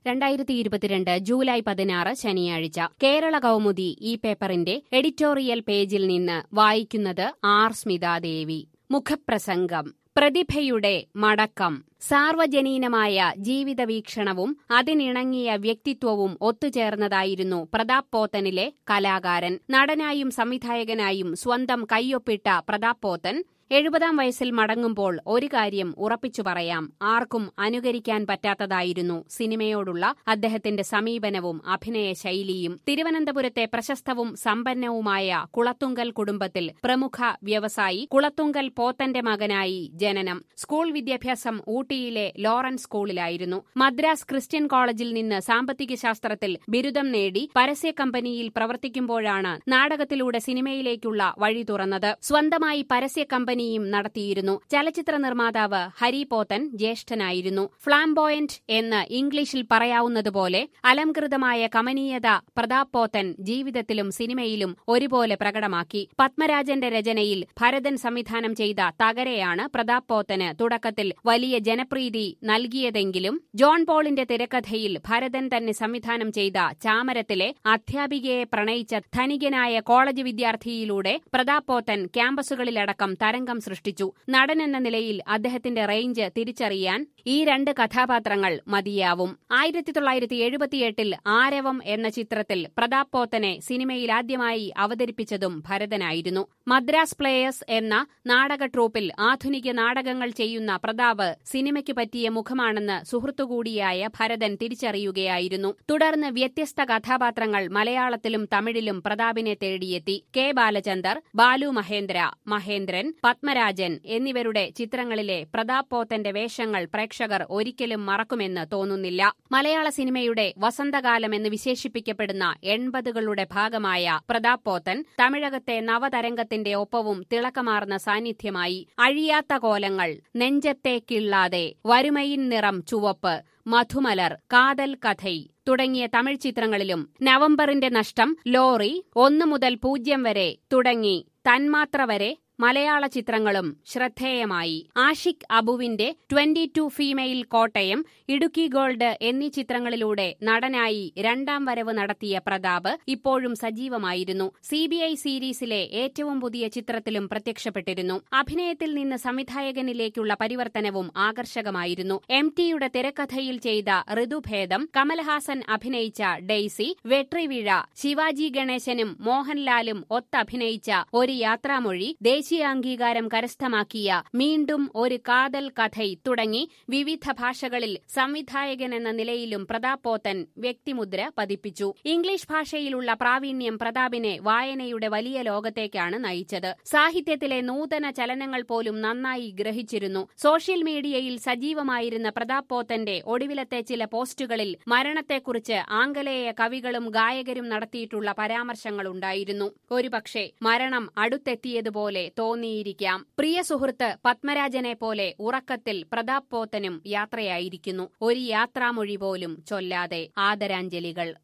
രണ്ടായിരത്തി ഇരുപത്തിരണ്ട് ജൂലൈ പതിനാറ് ശനിയാഴ്ച കേരള കൗമുദി ഈ പേപ്പറിന്റെ എഡിറ്റോറിയൽ പേജിൽ നിന്ന് വായിക്കുന്നത് ആർ സ്മിതാദേവി മുഖപ്രസംഗം പ്രതിഭയുടെ മടക്കം സാർവജനീനമായ ജീവിത വീക്ഷണവും അതിനിണങ്ങിയ വ്യക്തിത്വവും ഒത്തുചേർന്നതായിരുന്നു പ്രതാപ് പോത്തനിലെ കലാകാരൻ നടനായും സംവിധായകനായും സ്വന്തം കൈയൊപ്പിട്ട പ്രതാപ് പോത്തൻ എഴുപതാം വയസ്സിൽ മടങ്ങുമ്പോൾ ഒരു കാര്യം ഉറപ്പിച്ചു പറയാം ആർക്കും അനുകരിക്കാൻ പറ്റാത്തതായിരുന്നു സിനിമയോടുള്ള അദ്ദേഹത്തിന്റെ സമീപനവും അഭിനയ ശൈലിയും തിരുവനന്തപുരത്തെ പ്രശസ്തവും സമ്പന്നവുമായ കുളത്തുങ്കൽ കുടുംബത്തിൽ പ്രമുഖ വ്യവസായി കുളത്തുങ്കൽ പോത്തന്റെ മകനായി ജനനം സ്കൂൾ വിദ്യാഭ്യാസം ഊട്ടിയിലെ ലോറൻസ് സ്കൂളിലായിരുന്നു മദ്രാസ് ക്രിസ്ത്യൻ കോളേജിൽ നിന്ന് സാമ്പത്തിക ശാസ്ത്രത്തിൽ ബിരുദം നേടി പരസ്യ കമ്പനിയിൽ പ്രവർത്തിക്കുമ്പോഴാണ് നാടകത്തിലൂടെ സിനിമയിലേക്കുള്ള വഴി തുറന്നത് സ്വന്തമായി പരസ്യ കമ്പനിയും നടത്തിയിരുന്നു ചലച്ചിത്ര നിർമ്മാതാവ് ഹരി പോത്തൻ ജ്യേഷ്ഠനായിരുന്നു ഫ്ലാംബോയന്റ് എന്ന് ഇംഗ്ലീഷിൽ പറയാവുന്നതുപോലെ അലംകൃതമായ കമനീയത പ്രതാപ് പോത്തൻ ജീവിതത്തിലും സിനിമയിലും ഒരുപോലെ പ്രകടമാക്കി പത്മരാജന്റെ രചനയിൽ ഭരതൻ സംവിധാനം ചെയ്ത തകരയാണ് പ്രതാപ് പോത്തന് തുടക്കത്തിൽ വലിയ ജനപ്രീതി നൽകിയതെങ്കിലും ജോൺ പോളിന്റെ തിരക്കഥയിൽ ഭരതൻ തന്നെ സംവിധാനം ചെയ്ത ചാമരത്തിലെ അധ്യാപികയെ പ്രണയിച്ച ധനികനായ കോളേജ് വിദ്യാർത്ഥിയിലൂടെ പ്രതാപ് പോത്തൻ ക്യാമ്പസുകളിലടക്കം തരംഗം സൃഷ്ടിച്ചു നടനെന്ന നിലയിൽ അദ്ദേഹത്തിന്റെ റേഞ്ച് തിരിച്ചറിയാൻ ഈ രണ്ട് കഥാപാത്രങ്ങൾ മതിയാവും ആയിരത്തി തൊള്ളായിരത്തി എഴുപത്തിയെട്ടിൽ ആരവം എന്ന ചിത്രത്തിൽ പ്രതാപ് പോത്തനെ സിനിമയിൽ ആദ്യമായി അവതരിപ്പിച്ചതും ഭരതനായിരുന്നു മദ്രാസ് പ്ലേയേഴ്സ് എന്ന നാടക ട്രൂപ്പിൽ ആധുനിക നാടകങ്ങൾ ചെയ്യുന്ന പ്രതാപ് സിനിമയ്ക്ക് പറ്റിയ മുഖമാണെന്ന് സുഹൃത്തുകൂടിയായ ഭരതൻ തിരിച്ചറിയുകയായിരുന്നു തുടർന്ന് വ്യത്യസ്ത കഥാപാത്രങ്ങൾ മലയാളത്തിലും തമിഴിലും പ്രതാപിനെ തേടിയെത്തി കെ ബാലചന്ദർ ബാലു മഹേന്ദ്ര മഹേന്ദ്രൻ പത്മരാജൻ എന്നിവരുടെ ചിത്രങ്ങളിലെ പ്രതാപ് പോത്തന്റെ വേഷങ്ങൾ പ്രേക്ഷകർ ഒരിക്കലും മറക്കുമെന്ന് തോന്നുന്നില്ല മലയാള സിനിമയുടെ വസന്തകാലമെന്ന് വിശേഷിപ്പിക്കപ്പെടുന്ന എൺപതുകളുടെ ഭാഗമായ പ്രതാപ് പോത്തൻ തമിഴകത്തെ നവതരംഗത്തിന്റെ ഒപ്പവും തിളക്കമാർന്ന സാന്നിധ്യമായി അഴിയാത്ത കോലങ്ങൾ നെഞ്ചത്തേക്കിള്ളാതെ വരുമയിൻ നിറം ചുവപ്പ് മധുമലർ കാതൽ കഥൈ തുടങ്ങിയ തമിഴ് ചിത്രങ്ങളിലും നവംബറിന്റെ നഷ്ടം ലോറി ഒന്നു മുതൽ പൂജ്യം വരെ തുടങ്ങി തന്മാത്ര വരെ മലയാള ചിത്രങ്ങളും ശ്രദ്ധേയമായി ആഷിഖ് അബുവിന്റെ twenty two female Kottayam Idukki gold എന്നീ ചിത്രങ്ങളിലൂടെ നടനായി രണ്ടാം വരവ് നടത്തിയ പ്രതാപ് ഇപ്പോഴും സജീവമായിരുന്നു സിബിഐ സീരീസിലെ ഏറ്റവും പുതിയ ചിത്രത്തിലും പ്രത്യക്ഷപ്പെട്ടിരുന്നു അഭിനയത്തിൽ നിന്ന് സംവിധായകനിലേക്കുള്ള പരിവർത്തനവും ആകർഷകമായിരുന്നു എം ടിയുടെ തിരക്കഥയിൽ ചെയ്ത ഋതുഭേദം കമൽഹാസൻ അഭിനയിച്ച ഡെയ്സി വെട്രിവിഴ ശിവാജി ഗണേശനും മോഹൻലാലും ഒത്തഭിനയിച്ച ഒരു യാത്രാമൊഴി ദേശീയാംഗീകാരം കരസ്ഥമാക്കിയ വീണ്ടും ഒരു കാതൽ കഥൈ തുടങ്ങി വിവിധ ഭാഷകളിൽ സംവിധായകൻ എന്ന നിലയിലും പ്രതാപ് പോത്തൻ വ്യക്തിമുദ്ര പതിപ്പിച്ചു ഇംഗ്ലീഷ് ഭാഷയിലുള്ള പ്രാവീണ്യം പ്രതാപിനെ വായനയുടെ വലിയ ലോകത്തേക്കാണ് നയിച്ചത് സാഹിത്യത്തിലെ നൂതന ചലനങ്ങൾ പോലും നന്നായി ഗ്രഹിച്ചിരുന്നു സോഷ്യൽ മീഡിയയിൽ സജീവമായിരുന്ന പ്രതാപ് പോത്തന്റെ ഒടുവിലത്തെ ചില പോസ്റ്റുകളിൽ മരണത്തെക്കുറിച്ച് ആംഗലേയ കവികളും ഗായകരും നടത്തിയിട്ടുള്ള പരാമർശങ്ങളുണ്ടായിരുന്നു ഒരുപക്ഷെ മരണം അടുത്തെത്തിയതുപോലെ തോന്നിയിരിക്കാം പ്രിയ സുഹൃത്ത് പത്മരാജനെ പോലെ ഉറക്കത്തിൽ പ്രതാപ് പോത്തനും യാത്രയായിരിക്കുന്നു ഒരു യാത്രാമൊഴി പോലും ചൊല്ലാതെ ആദരാഞ്ജലികൾ